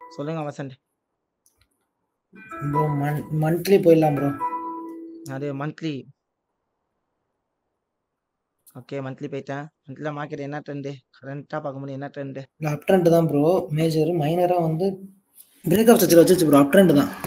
சொல்லுங்க வசந்த். ப்ரோ மன் மந்த்லி போயிடலாம் ப்ரோ. அது மந்த்லி. ஓகே. மந்த்லி போயிட்டேன். மந்த்லில மார்க்கெட் என்ன ட்ரெண்ட்? கரண்ட்டா பார்க்கும்போது என்ன ட்ரெண்ட்? இல்ல அப் ட்ரெண்ட் தான் ப்ரோ. மேஜர் மைனரா வந்து பிரேக் ஆஃப் ஸ்ட்ரக்சர் வச்சுச்சு ப்ரோ. அப் ட்ரெண்ட் தான்.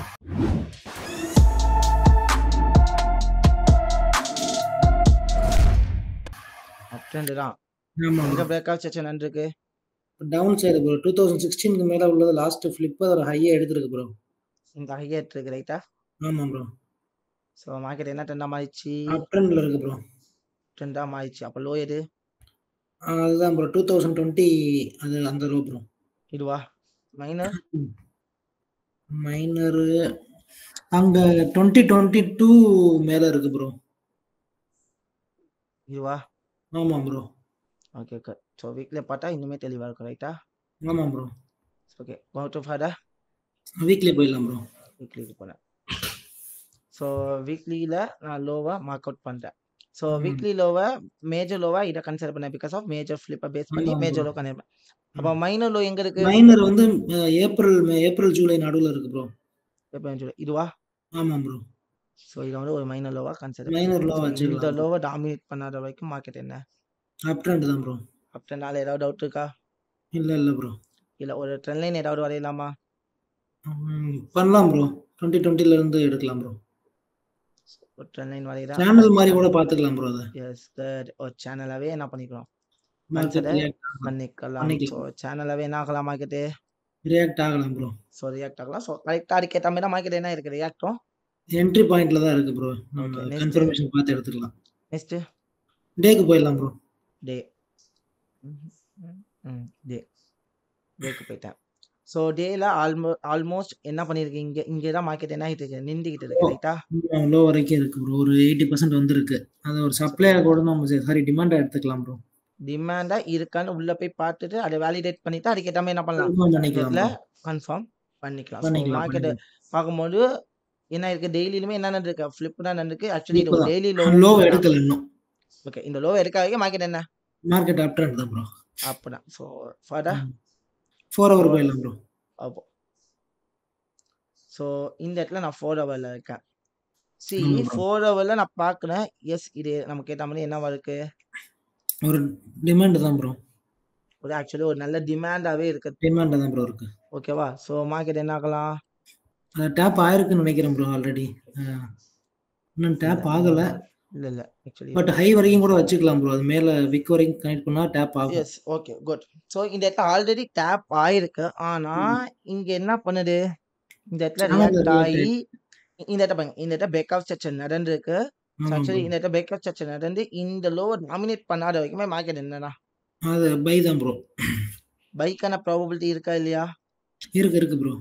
அப் ட்ரெண்ட் தான். ஆமா எங்க ப்ரோ. பிரேக் ஆஃப் செக்ஷன் நடந்திருக்கு? Downside bro. 2016க்கு மேல உள்ளது லாஸ்ட் ஃபிளிப் அதோட ஹையா எடுத்திருக்கு ப்ரோ. இந்த ஹையர் இருக்கு ரைட்டா? ஆமா ப்ரோ. ஸோ மார்க்கெட் என்ன ட்ரெண்டா மாறிச்சு? அப் ட்ரெண்ட்ல இருக்கு ப்ரோ. ட்ரெண்டா மாறிச்சு. அப்ப லோ எது? ஆ அதுதான் ப்ரோ. 2020 அது அந்த லோ ப்ரோ. இதுவா? மைனர்? ம். மைனரு அங்க 2022 மேல இருக்கு ப்ரோ. இதுவா? ஆமா ப்ரோ. Okay, okay. ஸோ வீக்லிய பார்த்தா இன்னுமே தெளிவா இருக்கும் ரைட்டா? ஆமா bro. Okay. Go to further. Weekly போயிடலாம் ப்ரோ. வீக்லிக்கு போறேன். ஸோ வீக்லில நான் லோவா மார்க் அவுட் பண்றேன். ஸோ ம். வீக்லி லோவ மேஜர் லோவா இத கன்சிடர் பண்ணேன். பிகாஸ் ஆஃப் மேஜர் ஃபிளிப்ப பேஸ் பண்ணி ஆமா ப்ரோ. மேஜர் லோ கன்சிடர் பண்ணேன். அப்ப ம். மைனர் லோ எங்க இருக்கு? மைனர் வந்து அ ஏப்ரல் மே ஏப்ரல், ஜூலை நடுவுல இருக்கு ப்ரோ. ஏப்ரல், ஜூலை. இதுவா? ஆமா ப்ரோ. ஸோ இத வந்து ஒரு மைனர் லோவா கன்சிடர் மைனர் பண்ணிக்கலாம். லோ ஸோ இந்த வச்சுக்கலாம் ப்ரோ. லோவ டாமினேட் பண்ணாத வரைக்கும் மார்க்கெட் என்ன? அப் ட்ரெண்ட் தான் ப்ரோ. அப் ட்ரெண்ட்னால ஏதாவது டவுட் இருக்கா? இல்ல, இல்ல ப்ரோ. இல்ல ஒரு ட்ரெண்ட் லைன் ஏதாவது வரையலாமா? ம். பண்ணலாம் ப்ரோ. 2020ல இருந்து எடுக்கலாம் ப்ரோ. ஒரு ட்ரெண்ட் லைன் வரையறேன். சேனல் மாரி கூட பார்த்துக்கலாம் ப்ரோ அத. எஸ் தட் ஒரு சேனலாவே என்ன பண்ணிக்கலாம்? மார்க்கெட் கன்சிடர் ரியாக்ட் ஆகலாம். பண்ணிக்கலாம். ஸோ பண்ணிக்கலாம். சேனலாவே என்ன ஆகலாம் மார்க்கெட்டு? ரியாக்ட் ஆகலாம் ப்ரோ. ஸோ ரியாக்ட் ஆகலாம். ஸோ கரெக்ட்டா அதுக்கேத்த மாரி தான் மார்க்கெட் என்ன இருக்கு ரியாக்டும்? என்ட்ரி பாயிண்ட்ல தான் இருக்கு ப்ரோ. ஓகே. நம்ம நெக்ஸ்ட் கன்ஃபர்மேஷன் பார்த்து எடுத்துக்கலாம். நெக்ஸ்ட் டேக்கு போயிடலாம் ப்ரோ. டே. ம். டே. டேக்கு போயிட்டேன். ஸோ டேல ஆல்மோ ஆல்மோஸ்ட் என்ன பண்ணிருக்கு இங்க இங்க தான் மார்க்கெட் என்ன ஆயிட்டு இருக்கு? நின்டுகிட்டு லோ இருக்கு ரைட்டா? லோ வரைக்கும் இருக்கு ப்ரோ. ஒரு 80% வந்திருக்கு. அது ஒரு ஸோ சப்ளையா கூட நம்ம சாரி டிமாண்டா எடுத்துக்கலாம் ப்ரோ. டிமாண்டா இருக்கான்னு உள்ள போய் பார்த்துட்டு அத வேலிடேட் பண்ணிட்டு அதுக்கேத்த மாரி என்ன பண்ணலாம்? கன்ஃபார்ம் இந்த பண்ணிக்கலாம் இடத்துல ப்ரோ. கன்ஃபார்ம் பண்ணிக்கலாம். ஸோ பண்ணிக்கலாம், மார்க்கெட் பண்ணிக்கலாம். பார்க்கும்போது என்ன இருக்கு டெய்லிலுமே என்ன நடந்திருக்கு? ஃபிளிப் தான் நடந்திருக்கு. ஆக்சுவலி இது ஒரு இப்பதான். டெய்லி லோவும் லோவ கூட தான். எடுக்கல இன்னும். ஓகே. இந்த லோவ எடுக்க வரைக்கும் மார்க்கெட் என்ன? மார்க்கெட் அப் ட்ரெண்ட் தான் ப்ரோ. அப் தான். ஸோ ஃபர்தர் ம். 4 ஹவர் 4 போயிடலாம் ப்ரோ. அப்போ ஸோ இந்த இடத்துல நான் 4 ஹவர்ல இருக்கேன். சி ஆமா ப்ரோ. 4 ஹவர்ல நான் பார்க்குறேன். எஸ் இது நமக்கு ஏத்த மாரி என்னவா இருக்கு? ஒரு டிமாண்ட் தான் ப்ரோ. ஒரு ஆக்சுவலி ஒரு நல்ல டிமாண்டாவே இருக்கு. டிமாண்ட் தான் ப்ரோ இருக்கு. ஓகேவா? ஸோ மார்க்கெட் என்ன ஆகலாம்? அது டேப் ஆயிருக்குன்னு நினைக்கிறேன் ப்ரோ ஆல்ரெடி. அ இன்னும் இல்ல. டேப் ஆகல. இல்ல, இல்ல. ஆக்சுவலி பட் இல்ல. ஹை வரைக்கும் கூட வச்சுக்கலாம் ப்ரோ. அது மேல விக் வரைக்கும் கனெக்ட் பண்ணா டேப் ஆகும். எஸ். ஓகே. குட். ஸோ இந்த இடத்துல ஆல்ரெடி டேப் ஆயிருக்கு. ஆனா ம். இங்க என்ன பண்ணுது? இந்த இடத்துல சேனல்ல ரியாக்ட் ரியாக்ட் ஆயி ஆயிருக்கு. இந்த இடத்துல பாருங்க. இந்த இடத்துல பிரேக் ஆஃப் செக்ஷன் நடந்திருக்கு. ஸோ ஆமா ஆக்சுவலி ப்ரோ. இந்த இடத்துல பிரேக் ஆஃப் செக்ஷன் நடந்து இந்த லோவ டாமினேட் பண்ணாத வரைக்குமே மார்க்கெட் என்னன்னா? அது பை தான் ப்ரோ. பைக்கான ப்ராபபிலிட்டி இருக்கா இல்லையா? இருக்கு, இருக்கு bro.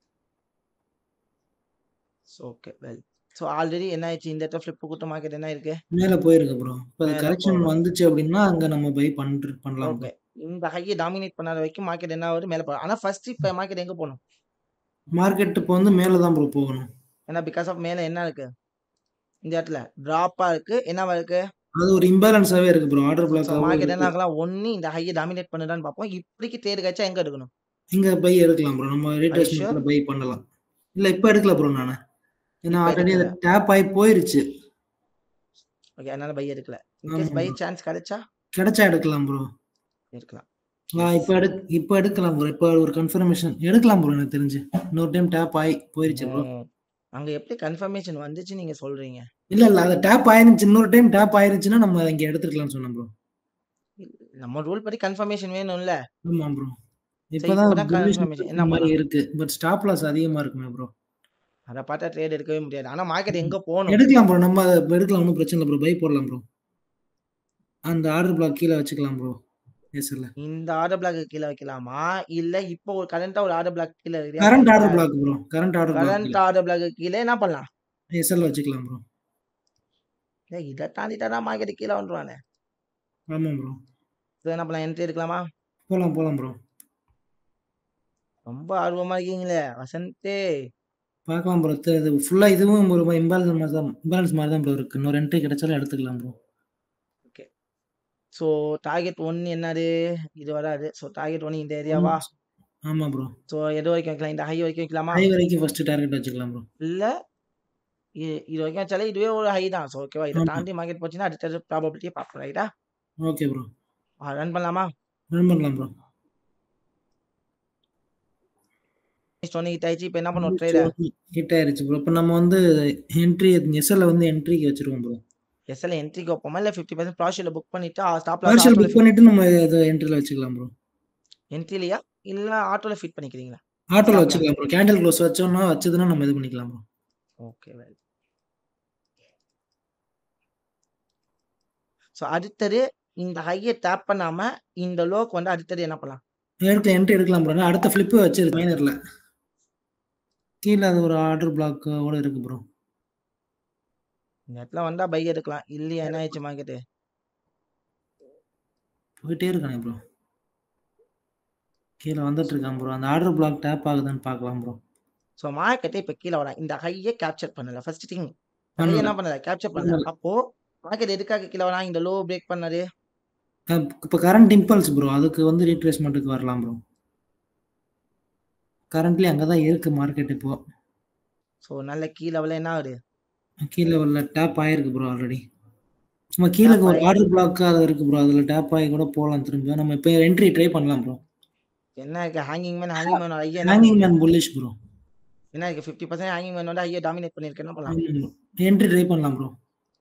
So okay. Well. So already என்ன ஆயிடுச்சு? இந்த இடத்துல ஃபிளிப் குடுத்த மார்க்கெட் என்ன ஆயிருக்கு? மேல போயிருக்கு ப்ரோ. இப்ப அது மேல கரெக்ஷன் போகும். வந்துச்சு அப்டின்னா, அங்க நம்ம பை பண்ற பண்ணலாம் ப்ரோ. ஓகே. இந்த ஹைய டாமினேட் பண்ணாத வரைக்கும் மார்க்கெட் என்ன ஆகுது? மேல போகும். ஆனா ஃபர்ஸ்ட் இப்ப மார்க்கெட் எங்க போணும்? மார்க்கெட் இப்ப வந்து மேல தான் ப்ரோ போகணும். ஏன்னா பிகாஸ் ஆஃப் மேல என்ன இருக்கு? இந்த இடத்துல டிராப்பா இருக்கு. என்னவா இருக்கு? அது ஒரு இம்பேலன்ஸாவே இருக்கு ப்ரோ. ஆர்டர் ஸோ பிளாக்காவும் மார்க்கெட் என்ன இருக்கு. ஆகலாம்? ஒண்ணு இந்த ஹைய டாமினேட் பண்ணுதான்னு பார்ப்போம். இப்படிக்கு ட்ரேட் கிடைச்சா எங்க எடுக்கணும்? இங்க பை எடுக்கலாம் ப்ரோ. நம்ம ஆர் யூ ஷூர்? ரீட்ரேஸ்மென்ட்ல பை பண்ணலாம். இல்ல இப்ப எடுக்கல ப்ரோ நானு. ஏன்னா இப்ப ஆல்ரெடி அது எடுக்கல. டேப் ஆயி போயிருச்சு. ஓகே. அதனால பை எடுக்கல. இன்கேஸ் ஆமா பை ப்ரோ. சான்ஸ் கிடைச்சா? கிடைச்சா எடுக்கலாம் ப்ரோ. எடுக்கலாம். ஆ எஸ். இப்ப எடு இப்ப எடுக்கலாம் ப்ரோ. இப்ப ஒரு கன்ஃபர்மேஷன் எடுக்கலாம் ப்ரோ எனக்கு தெரிஞ்சு. இன்னொரு டைம் டேப் ஆயி போயிருச்சு ப்ரோ. ம். அங்க எப்படி கன்ஃபர்மேஷன் வந்துச்சு நீங்க சொல்றீங்க? இல்ல, இல்ல. அது டேப் ஆயிருந்துச்சு. இன்னொரு டைம் டேப் ஆயிருச்சுன்னா நம்ம இங்க எடுத்துக்கலாம்னு சொன்னேன் ப்ரோ. நம்ம ரூல் படி கன்ஃபர்மேஷன் வேணும்ல? ஆமா ப்ரோ. சரி இப்பதான் இப்பதான் புல்லிஷ் கன்ஃபர்மேஷன். என்ன மாரி பண்ணலாம்? இருக்கு. பட் ஸ்டாப் லாஸ் அதிகமா இருக்குமே ப்ரோ. அத பார்த்தா ட்ரேட் எடுக்கவே முடியாது. ஆனா மார்க்கெட் ம். எங்க போணும்? எடுக்கலாம் ப்ரோ. நம்ம அத எடுக்கலாம். ஒண்ணும் பிரச்சனை இல்ல ப்ரோ. பை போடலாம் ப்ரோ. அந்த ஆர்டர் பிளாக் கீழ வச்சுக்கலாம் ப்ரோ. எஸ்எல்ல. இந்த ஆர்டர் பிளாக் கீழ வைக்கலாமா? இல்ல இப்போ ஒரு கரண்ட்டா ஒரு ஆர்டர் பிளாக் கீழ ரியாக்ட் கரண்ட் ஆயிருக்குல்ல? Order block bro. Current order block current கீழ. ஆர்டர் பிளாக் கீழ என்ன பண்ணலாம்? எஸ்எல்ல வச்சுக்கலாம் ப்ரோ. ஏய் இத தாண்டிட்டானா மார்க்கெட் கீழ வந்துருவானே. ஆமா ப்ரோ. சோ என்ன பண்ணலாம்? என்ட்ரி எடுக்கலாமா? போலாம், போலாம் ப்ரோ. ரொம்ப ஆர்வமா இருக்கீங்களே! வசந்தே! பார்க்கலாம் ப்ரோ. த இது ஃபுல்லா இதுவும் ஒரு இம்பேலன்ஸ் மாரி தான் இம்பேலன்ஸ் மாரி தான் ப்ரோ இருக்கு. இன்னொரு என்ட்ரி கிடைச்சாலும் எடுத்துக்கலாம் ப்ரோ. ஓகே. சோ டார்கெட் 1 என்னது? இது வராது. சோ டார்கெட் 1 இந்த ஒன் ஏரியாவா? ஆமா ப்ரோ. ஸோ எது வரைக்கும் வைக்கலாம்? இந்த ஹை வரைக்கும் வைக்கலாமா? ஹை வரைக்கும் ஃபர்ஸ்ட் டார்கெட் வச்சுக்கலாம் ப்ரோ. இல்ல இ இது வரைக்கும் வச்சாலே இதுவே ஒரு ஹை தான். ஸோ ஓகேவா? இத ஆமா. தாண்டி மார்க்கெட் போச்சுன்னா அடுத்தது ப்ராபபிலிட்டிய பார்ப்போம். ரைட்டா? Okay bro. ஆ ரன் பண்ணலாமா? ரன் பண்ணலாம் ப்ரோ. ஸ்டோன் ஹிட் ஆயிடுச்சு. இப்ப என்ன பண்ணுவோம் ட்ரேட? ஹிட் ஆயிருச்சு ப்ரோ. இப்ப நம்ம வந்து என்ட்ரி எஸ்எல்ல வந்து என்ட்ரிக்கு வச்சிருவோம் ப்ரோ. எஸ்எல்ல என்ட்ரிக்கு வைப்போமா? இல்ல 50% ப்ராஷியல புக் பண்ணிட்டு ஸ்டாப் லாஸ் பார்ஷியல் ஆட்டோல புக் பண்ணிட்டு நம்ம இத என்ட்ரில வச்சுக்கலாம் ப்ரோ. என்ட்ரிலயா? இல்ல ஆட்டோல ஃபிட் பண்ணிக்கிறீங்களா? ஆட்டோல ஸ்டாப் லாஸ். வச்சுக்கலாம் ப்ரோ. கேண்டில் க்ளோஸ் வச்சோம்னா வச்சதுன்னா நம்ம இது பண்ணிக்கலாம் ப்ரோ. Okay well. ஸோ அடுத்தது இந்த ஹைய டேப் பண்ணாம இந்த லோக்கு வந்து அடுத்தது என்ன பண்ணலாம்? எடுக்க என்ட்ரி எடுக்கலாம் ப்ரோ. ஏன்னா அடுத்த ஃபிளிப் வச்சிருக்கு மைனர்ல. கீழ அது ஒரு ஆர்டர் பிளாக் ஓட இருக்கு ப்ரோ. இந்த இடத்துல வந்தா பை எடுக்கலாம். இல்லையா என்ன ஆயிடுச்சு மார்க்கெட்டு? போயிட்டே இருக்கானே ப்ரோ. கீழ வந்துட்டு இருக்கான் ப்ரோ. அந்த ஆர்டர் பிளாக் டேப் ஆகுதான்னு பார்க்கலாம் ப்ரோ. ஸோ மார்க்கெட்டே இப்ப கீழ வரான். இந்த ஹைய கேப்சர் பண்ணல. First thing. ஹைய பண்ணல. என்ன பண்ணல? கேப்சர் பண்ணல. பண்ணல. அப்போ மார்க்கெட் எதுக்காக கீழ வரான்? இந்த லோ பிரேக் பண்ணது? அ இப்ப கரண்ட் இம்பல்ஸ் ப்ரோ. அதுக்கு வந்து ரீட்ரேஸ்மென்ட்க்கு வரலாம் ப்ரோ. கரண்ட்லி அங்க தான் இருக்கு மார்க்கெட் இப்போ. ஸோ நல்ல கீழ லெவல்ல என்ன ஆகுது? கீழ லெவல்ல டேப் ஆயிருக்கு ப்ரோ ஆல்ரெடி. நம்ம கீழ டேப் ஒரு ஆயி ஆர்டர் பிளாக் அது இருக்கு ப்ரோ. அதுல டேப் ஆகி கூட போலாம் திரும்ப. நம்ம இப்ப என்ட்ரி ட்ரை பண்ணலாம் ப்ரோ. என்ன இருக்கு? ஹேங்கிங் மேன் ஹேங்கிங் மேன் ஹைய என்ன ஹேங்கிங் பண்ணிருக்கு? Man bullish bro. என்ன இருக்கு? 50% ஹேங்கிங் மேன் வந்து ஹைய டாமினேட் பண்ணிருக்கு. என்ன பண்ணலாம்? ஆமா ப்ரோ. என்ட்ரி ட்ரை பண்ணலாம் ப்ரோ.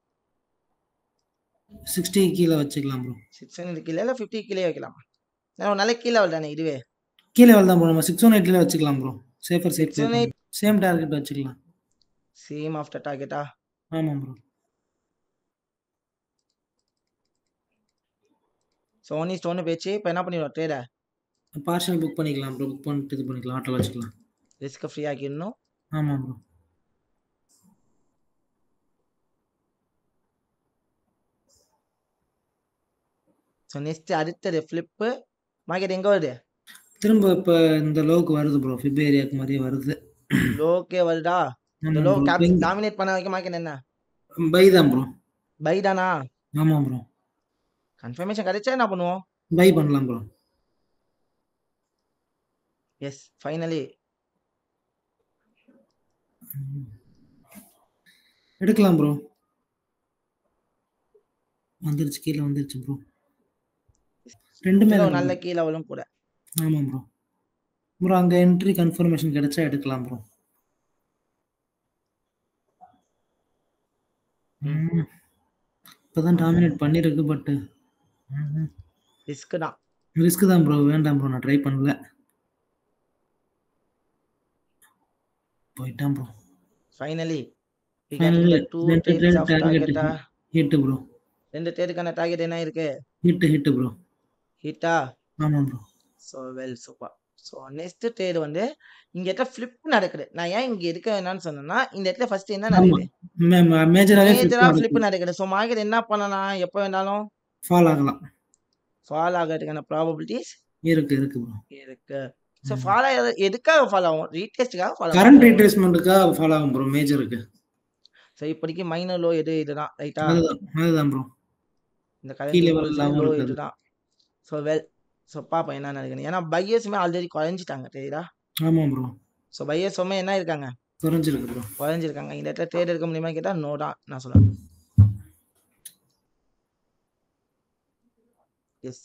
60 கீழ வச்சுக்கலாம் ப்ரோ. 600 கீழ இல்ல 50 கீழயே வைக்கலாமா? ஏன்னா ஒரு நல்ல கீழ லெவல் தானே இதுவே. கீழ லெவல் தான் ப்ரோ. நம்ம 618ல வச்சுக்கலாம் ப்ரோ. சேஃபர் சைட் ப்ளே 618 பண்ணலாம். சேம் டார்கெட் வச்சுக்கலாம். சேம் ஆஃப்டர் டார்கெட்டா? ஆமா ப்ரோ. ஸோ ஒன் இஸ்ட் ஒன்னு போயிருச்சு. இப்ப என்ன பண்ணிடுவோம் ட்ரேட? பார்ஷியல் புக் பண்ணிக்கலாம் ப்ரோ. புக் பண்ணிட்டு இது பண்ணிக்கலாம். ஆட்டோல வச்சுக்கலாம். ரிஸ்க்க ஃப்ரீ ஆக்கிடணும். ஆமா ப்ரோ. ஸோ நெக்ஸ்ட் அடுத்தது ஃபிளிப்பு. மார்க்கெட் எங்க வருது? திரும்ப இப்ப இந்த லோவுக்கு வருது ப்ரோ. ஃபிப் ஏரியாக்கு மாரியே வருது. லோக்கே வருதா? இந்த ஆமா லோ ப்ரோ. கேப் இப்ப இங்க டாமினேட் பண்ண வைக்க மார்க்கெட் என்ன? பை தான் ப்ரோ. பை தானா? ஆமா ப்ரோ. கன்ஃபர்மேஷன் கிடைச்சா என்ன பண்ணுவோம்? பை பண்ணலாம் ப்ரோ. S finally. ம். எடுக்கலாம் ப்ரோ. வந்துருச்சு. கீழ வந்துருச்சு ப்ரோ. 2மே இதுல தான் ஒரு நல்ல ப்ரோ. கீ லெவலும் கூட. ஆமா ப்ரோ. ப்ரோ அங்க என்ட்ரி கன்ஃபர்மேஷன் கிடைச்சா எடுக்கலாம் ப்ரோ. ம். ம். இப்பதான் டாமினேட் பண்ணிருக்கு. பட் ம். ரிஸ்க் தான். ரிஸ்க் தான் ப்ரோ. வேண்டாம் ப்ரோ. நான் ட்ரை பண்ணல. போயிட்டான் bro. Finally. We can finally the 2 2 trades trade of target டார்கெட்டா? Hit bro. 2 ட்ரேடுக்கான டார்கெட் என்ன இருக்கு? Hit hit bro. ஹிட்டா? ஆமா bro. So well super. So next trade வந்து இங்க இடத்துல ஃபிளிப் நடக்குது. நான் ஏன் இங்க இருக்க வேணாம்னு சொன்னேன்னா, இந்த இடத்துல ஃபர்ஸ்ட் என்ன ஆமா. நடக்குது? மே மே மேஜராவே ஃபிளிப் மேஜரா ஃபிளிப் நடக்குது. நடக்குது. ஸோ மார்க்கெட் என்ன பண்ணலாம்? எப்ப வேணாலும்? ஃபால் ஆகலாம். ஃபால் ஆகறதுக்கான ப்ராபபிலிட்டீஸ் இருக்கு இருக்கு ப்ரோ. இருக்கு. ஸோ ம். ஃபால் ஆகுறது எதுக்காக ஃபால் ஆகும்? ரீடெஸ்ட்க்காக ஃபால் ஆகும். கரண்ட் ரீட்ரேஸ்மென்ட்க்காக ஃபால் ஆகும் ப்ரோ மேஜருக்கு. ஸோ இப்போதைக்கு மைனர் லோ எது இதுதான். ரைட்டா? அதுதான் அதுதான் ப்ரோ. இந்த கீ கரண்ட் லெவல் இம்பல்ஸ் இல்லாம லோ இருக்காது. இதுதான். ஸோ வெல் ஸோ பார்ப்போம் என்ன நடக்குதுன்னு. ஏன்னா பையர்ஸுமே ஆல்ரெடி குறைஞ்சிட்டாங்க தெரியுதா? ஆமா ப்ரோ. ஸோ பையர்ஸுமே என்ன இருக்காங்க? குறைஞ்சிருக்கு ப்ரோ. குறைஞ்சிருக்காங்க. இந்த இடத்துல ட்ரேட் எடுக்க முடியுமா கேட்டா நோ தான் நான் சொல்லுவேன். எஸ்.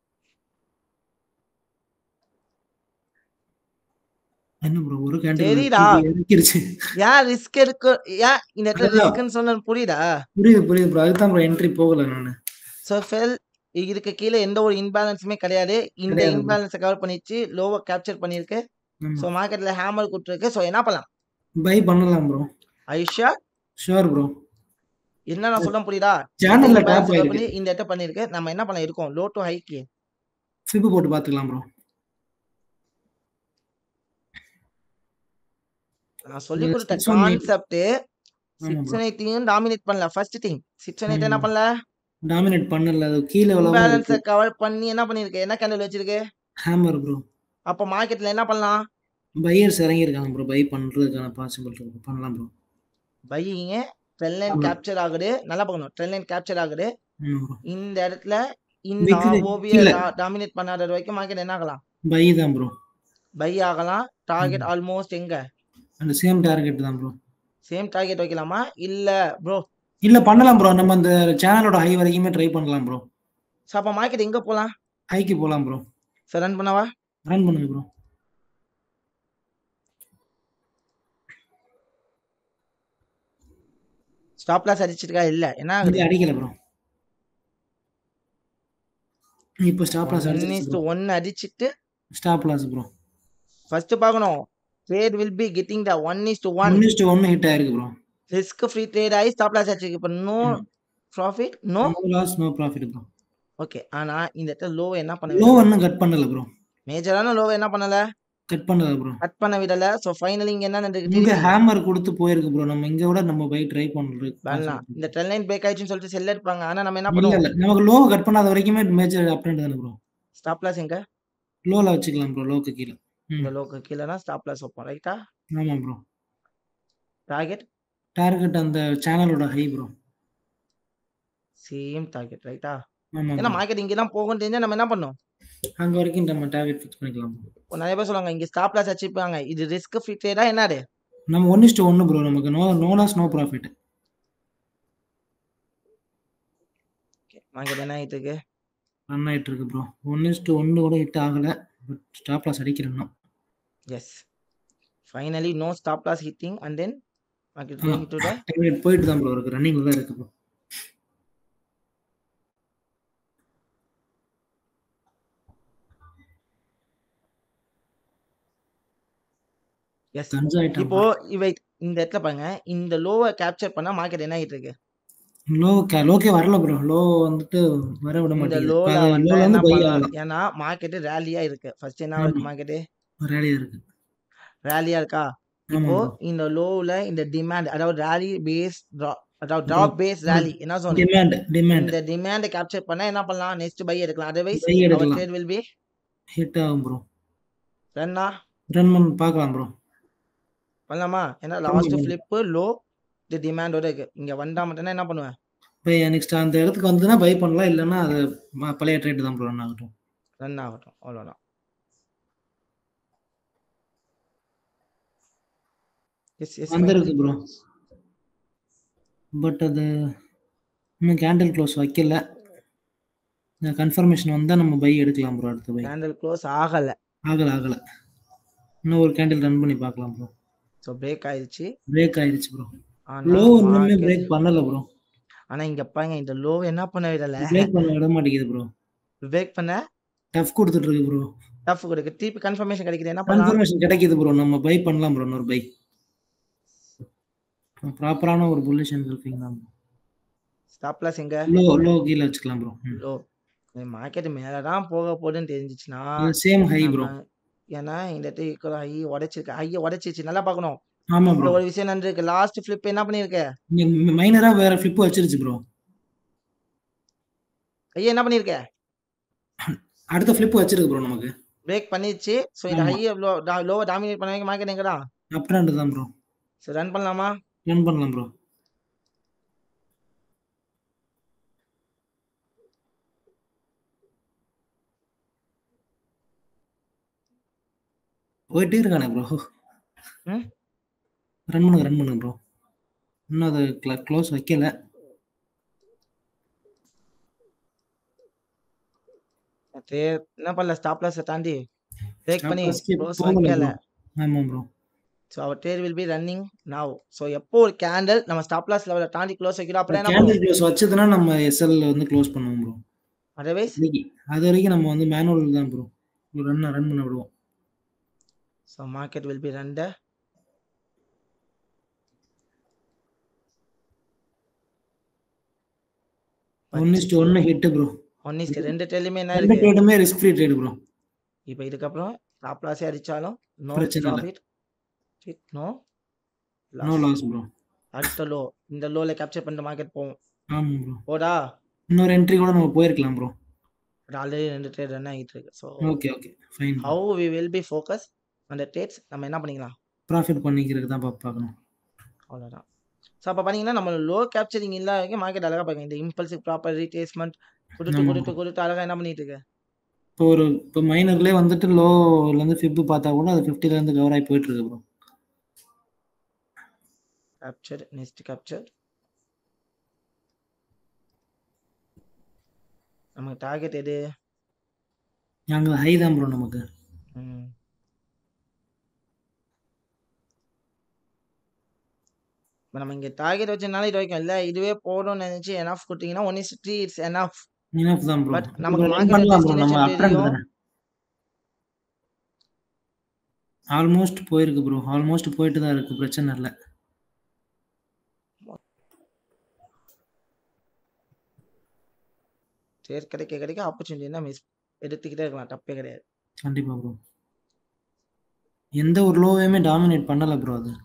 என்ன ப்ரோ ஒரு கேண்டில் தெரியுதா? இறக்கிருச்சு. ஏன் ரிஸ்க் எடுக்க ஏன் இந்த இடத்துல அதுதான். ரிஸ்க்ன்னு சொன்னது புரியுதா? புரியுது புரியுது ப்ரோ. அதுக்கு தான் ப்ரோ என்ட்ரி போகல நானு. ஸோ ஃபெல் இதுக்கு கீழ எந்த ஒரு இம்பேலன்ஸுமே கிடையாது. இந்த கிடையாது ப்ரோ. இம்பேலன்ஸ கவர் பண்ணிருச்சு. லோவ கேப்சர் பண்ணியிருக்கு. ஆமா. ஸோ மார்க்கெட்ல ஹேமர் குடுத்துருக்கு. ஸோ என்ன பண்ணலாம்? பை பண்ணலாம் bro. Are you sure? Sure bro. என்ன நான் சொல்றேன் புரியுதா? இந்த சேனல்ல டேப் இம்பேலன்ஸ கவர் ஆயிருக்கு. பண்ணி இந்த இடத்த பண்ணியிருக்கு. நம்ம என்ன பண்ண இருக்கோம்? Low two haiku. ஃபிப் போட்டு பார்த்துக்கலாம் ப்ரோ. நான் சொல்லிக் இந்த குடுத்த 618 கான்செப்ட் ஆமா ப்ரோ. 618யும் டாமினேட் பண்ணல. First thing. 618 என்ன ஆமா. பண்ணல? டாமினேட் பண்ணல. அது கீ லெவலா தான் இம்பேலன்ஸ இருக்கு. கவர் பண்ணி என்ன பண்ணிருக்கு? என்ன கேண்டில் வச்சிருக்கு? Hammer bro. அப்ப மார்க்கெட்ல என்ன பண்ணலாம்? பையர்ஸ் இறங்கியிருக்காங்க ப்ரோ. பை பண்றதுக்கான பாசிபிள் இருக்கு. பண்ணலாம் ப்ரோ. பையிங் ட்ரெண்ட் லைன் ஆமா. கேப்சர் ஆகுது. நல்லா பார்க்கணும். ட்ரெண்ட் லைன் கேப்சர் ஆகுது. ஆமா ப்ரோ. இந்த இடத்துல இந்த விக்குது. ஓவிய கீழ. டா டாமினேட் பண்ணாத வரைக்கும் மார்க்கெட் என்ன ஆகலாம்? பை தான் ப்ரோ. பை ஆகலாம். டார்கெட் ம். ஆல்மோஸ்ட் எங்க? அந்த சேம் டார்கெட் தான் ப்ரோ. சேம் டார்கெட் வைக்கலாமா? இல்ல ப்ரோ இல்ல பண்ணலாம் ப்ரோ. நம்ம அந்த சேனலோட ஹை வரைக்குமே ட்ரை பண்ணலாம் ப்ரோ. ஸோ அப்ப மார்க்கெட் எங்க போலாம்? ஹைக்கு போலாம் ப்ரோ. சோ ரன் பண்ணவா? ரன் பண்ணுங்க ப்ரோ. ஸ்டாப் லாஸ் அடிச்சிருக்கா? இல்ல. என்ன இங்க ஆகுது? அடிக்கல ப்ரோ. இப்போ ஸ்டாப் லாஸ் 1 அடிச்சிருச்சு ப்ரோ. 1 அடிச்சிட்டு ஸ்டாப் லாஸ் ப்ரோ. ஃபர்ஸ்ட் பார்க்கணும். Trade will be getting the 1:1 1:1 hit ஆயிருக்கு ப்ரோ. ரிஸ்க் ஃப்ரீ ட்ரேட் ஆயி ஸ்டாப் லாஸ் அடிச்சிருக்கு. இப்ப நோ ம். Profit no no loss no profit bro. Okay. ஆனா இந்த இடத்துல லோவ என்ன பண்ண லோ விடல? இன்னும் கட் பண்ணல ப்ரோ. மேஜரான லோவ என்ன பண்ணல? கட் பண்ணல ப்ரோ. கட் பண்ண விடல. சோ ஃபைனலி இங்க என்ன நடந்திருக்கு இங்க திருப்பி? ஹேமர் குடுத்து போயிருக்கு ப்ரோ. நம்ம இங்க விட நம்ம பை ட்ரை பண்றது பண்ணலாம். இந்த ட்ரெண்ட் லைன் பிரேக் ஆயிடுச்சுன்னு சொல்லிட்டு செல் எடுப்பாங்க. ஆனா நம்ம என்ன இல்ல பண்ணுவோம்? இல்ல. நமக்கு லோ கட் பண்ணாத வரைக்குமே மேஜர் அப் ட்ரெண்ட் தானே ப்ரோ. ஸ்டாப் லாஸ் எங்க? லோல வச்சுக்கலாம் ப்ரோ. லோக்கு கீழ. இந்த ம். லோக்கு கீழனா ஸ்டாப் லாஸ் வைப்போம். ரைட்டா? ஆமா ப்ரோ. டார்கெட் டார்கெட் அந்த சேனலோட ஹை ப்ரோ. சேம் டார்கெட் ரைட்டா? ஆமா ஏன்னா ப்ரோ. மார்க்கெட் இங்க தான் போகும்னு தெரிஞ்சா நம்ம என்ன பண்ணணும்? அங்க வரைக்கும் நம்ம டார்கெட் ஃபிக்ஸ் பண்ணிக்கலாம் ப்ரோ. இப்போ நெறைய பேர் சொல்லுவாங்க. இங்க ஸ்டாப் லாஸ் அடிச்சிருப்பாங்க. இது ரிஸ்க் ஃப்ரீ ட்ரேடா என்னது? நம்ம 1:1 ப்ரோ. நமக்கு no no loss no profit. Okay. Market என்ன ஆயிட்டு இருக்கு? ரன் ஆயிட்டு இருக்கு ப்ரோ. 1:1 கூட ஹிட் ஆகல. பட் ஸ்டாப் லாஸ் அடிக்கிறேன் இன்னும். Yes. Finally no stop loss hitting and then market ah. Going to the target போயிட்டு தான் ப்ரோ இருக்கு. ரன்னிங்ல தான் இருக்கு ப்ரோ. எஸ். கன்ஸ் ஆயிட்டான் இப்போ ப்ரோ. இவை இந்த இடத்துல பாருங்க. இந்த லோவ கேப்சர் பண்ணா மார்க்கெட் என்ன ஆயிட்டு இருக்கு? லோ க லோக்கே வரல ப்ரோ. லோ வந்துட்டு வர விட இந்த மாட்டேங்குது. இப்ப லோல அது வந்தா லோல என்ன வந்து பை பண்ணலாம்? ஆகலாம். ஏன்னா மார்க்கெட் ரேலியா இருக்கு. ஃபர்ஸ்ட் என்ன இருக்கு ஆமா. மார்க்கெட்? ரேலியா இருக்கு. ரேலியா இருக்கா? ஆமா இப்போ ப்ரோ. இந்த லோவுல இந்த டிமாண்ட் அதாவது ராலி பேஸ் ட்ராப் அதாவது ட்ராப் பேஸ் ம். ராலி என்ன ஜோன்? Demand demand. இந்த டிமாண்ட கேப்சர் பண்ணா என்ன பண்ணலாம்? நெக்ஸ்ட் பை எடுக்கலாம். அதர்வைஸ் பை அவர் எடுக்கலாம். ட்ரேட் வில் பி ஹிட் ஆகும் ப்ரோ. ரன்னா ரன் பண்ணி பார்க்கலாம் ப்ரோ. பண்ணலாமா? ஏன்னா பண்ணலாம் லாஸ்ட் பண்ணலாம். ஃபிளிப் லோ இந்த டிமாண்டோட இருக்கு. இங்க வந்தா மட்டும் என்ன பண்ணுவேன்? பை நெக்ஸ்ட் அந்த இடத்துக்கு வந்ததுன்னா பை பண்ணலாம். இல்லன்னா அது ம பழைய ட்ரேட் தான் ப்ரோ ரன் ஆகட்டும். ரன் ஆகட்டும். அவ்வளோதான். எஸ் எஸ் வந்திருக்கு ஃபைனலி ப்ரோ. பட் அது இன்னும் கேண்டில் க்ளோஸ் வைக்கல. கன்ஃபர்மேஷன் வந்தா நம்ம பை எடுக்கலாம் ப்ரோ அடுத்த பை. கேண்டில் க்ளோஸ் ஆகல. ஆகல ஆகல. இன்னும் ஒரு கேண்டில் ரன் பண்ணி பார்க்கலாம் ப்ரோ. ஸோ பிரேக் ஆயிருச்சு. பிரேக் ஆயிருச்சு ப்ரோ. ஆனா லோ இன்னுமே மார்க்கெட் பிரேக் பண்ணல ப்ரோ. ஆனா இங்க பாருங்க இந்த லோவ என்ன பண்ண விடல? பிரேக் பண்ண விட மாட்டேங்குது ப்ரோ. பிரேக் பண்ண டஃப் குடுத்துட்டு இருக்கு ப்ரோ. டஃப் கொடுக்கு. திருப்பி கன்ஃபர்மேஷன் கிடைக்குது. என்ன பண்ணலாம்? கன்ஃபர்மேஷன் கிடைக்குது ப்ரோ. நம்ம பை பண்ணலாம் ப்ரோ இன்னொரு பை. ப்ராப்பரான ஒரு புல்லிஷ் என்கல்ஃபிங் தான். ஸ்டாப் லாஸ் எங்க? லோ லோ கீழ வச்சுக்கலாம் ப்ரோ. ம். லோ. மார்க்கெட் மேல தான் போக போகுதுன்னு தெரிஞ்சுச்சுன்னா இது சேம் ஹை ப்ரோ. நம்ம ஏன்னா இந்த இடத்துல இருக்கிற ஹை உடைச்சிருக்கு. ஹைய உடைச்சிருச்சு. நல்லா பார்க்கணும். ஆமா இதுல ப்ரோ. ஒரு விஷயம் நடந்திருக்கு. லாஸ்ட் ஃபிளிப் என்ன பண்ணிருக்கு? நீங்க மைனரா வேற ஃபிளிப் வச்சிருச்சு ப்ரோ. ஹைய என்ன பண்ணிருக்க? அடுத்த ஃபிளிப் வச்சிருக்கு ப்ரோ நமக்கு. பிரேக் பண்ணிருச்சு. ஸோ இந்த ஆமா. ஹைய லோ லோவ டாமினேட் பண்ண வைக்க மார்க்கெட் எங்கடா? அப் ட்ரெண்ட் தான் ப்ரோ. சோ ரன் பண்ணலாமா? ரன் பண்ணலாம் ப்ரோ. போயிட்டே இருக்கானே ப்ரோ. ம். ரன் பண்ணுங்க ரன் பண்ணுங்க ப்ரோ. இன்னும் அது க்ள க்ளோஸ் வைக்கல. அது என்ன பண்ணல ஸ்டாப் லாஸ தாண்டி பிரேக் ஸ்டாப் பண்ணி லாஸ்க்கே க்ளோஸ் போகல வைக்கல. ப்ரோ. ஆமா bro. So our trade will be running now. So எப்போ ஒரு கேண்டில் நம்ம ஸ்டாப் லாஸ் லெவல தாண்டி க்ளோஸ் வைக்கிறோம் அப்புறம் என்ன கேண்டில் பண்ணுவோம்? க்ளோஸ் வச்சதுன்னா நம்ம எஸ்எல் வந்து க்ளோஸ் பண்ணுவோம் ப்ரோ. அதர்வைஸ் இன்னைக்கு அது வரைக்கும் நம்ம வந்து மேனுவல் தான் ப்ரோ. ரன் ரன் பண்ண விடுவோம். So market will be run the one இஸ்ட் ஒன்னு ஹிட் ப்ரோ. ஒன் இஸ் ரெண்டு ட்ரேட்லயுமே என்ன ரெண்டு இருக்கு? ட்ரேடுமே ரிஸ்க் ஃப்ரீ ட்ரேட் ப்ரோ. இப்போ இதுக்கப்புறம் ஸ்டாப் லாஸே அடிச்சாலும் நோ பிரச்சனை இல்ல. Profit. No no loss. Loss bro. அடுத்த லோ இந்த லோல கேப்சர் பண்ணிட்டு மார்க்கெட் போகும். ஆமா ப்ரோ. போடா. இன்னொரு என்ட்ரி கூட நம்ம போயிருக்கலாம் ப்ரோ. ஆல்ரெடி ரெண்டு ட்ரேட் ரன் ஆகிட்டு இருக்கு. So okay okay. Fine bro. How we will be focus அந்த ட்ரேட்ஸ் நம்ம என்ன பண்ணிக்கலாம்? ப்ராஃபிட் பண்ணிக்கிறதுக்கு தான் பா பார்க்கணும். அவ்வளோதான். ஸோ அப்போ பார்த்தீங்கன்னா நம்ம லோ கேப்சரிங் இல்லாத வரைக்கும் மார்க்கெட் அழகா பார்க்கும். இந்த இம்பல்சிவ் ப்ராப்பர் ரீட்ரேஸ்மெண்ட் கொடுத்து ஆமா கொடுத்து ப்ரோ. கொடுத்து அழகா என்ன பண்ணிட்டு இருக்கு? இப்போ ஒரு இப்போ மைனர்லேயே வந்துட்டு லோலேருந்து ஃபிப்பு பார்த்தா கூட அது ஃபிஃப்டிலேருந்து கவர் ஆகி போயிட்டு இருக்கு ப்ரோ கேப்சர் நெக்ஸ்ட் கேப்சர் நமக்கு டார்கெட் எது அங்கே ஹை தான் ப்ரோ நமக்கு ம். இப்ப நம்ம இங்க டார்கெட் வச்சனால இது வரைக்கும் இல்ல இதுவே போதும்னு நினைச்சு எனஃப் கொடுத்தீங்கன்னா one is three it's enough enough தான் ப்ரோ பட் நமக்கு ரன் மார்க்கெட் பண்ணலாம் ப்ரோ நம்ம டெஸ்டினேஷன் அப்ட்ரெண்ட் தெரியும் தானே ஆல்மோஸ்ட் போயிருக்கு ப்ரோ ஆல்மோஸ்ட் போயிட்டு தான் இருக்கு பிரச்சனை இல்லை சரி கிடைக்க கிடைக்க ஆப்பர்ச்சுனிட்டி மிஸ் எடுத்துக்கிட்டே இருக்கலாம் தப்பே கிடையாது கண்டிப்பா ப்ரோ எந்த ஒரு லோவையுமே டாமினேட் பண்ணல ப்ரோ அது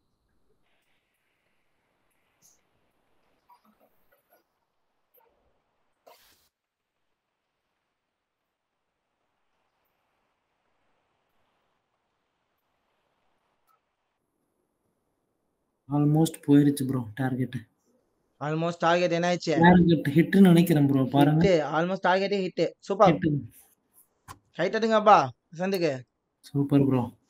ஆல்மோஸ்ட் போயிருச்சு ப்ரோ டார்கெட் ஆல்மோஸ்ட் டார்கெட் என்ன ஆயிடுச்சு டார்கெட் ஹிட்னு நினைக்கிறேன் ப்ரோ பாருங்க ஹிட் ஆல்மோஸ்ட் டார்கெட்டே ஹிட் சூப்பர் ஹிட் ஹைட் எடுங்கப்பா சந்துக்கு சூப்பர் ப்ரோ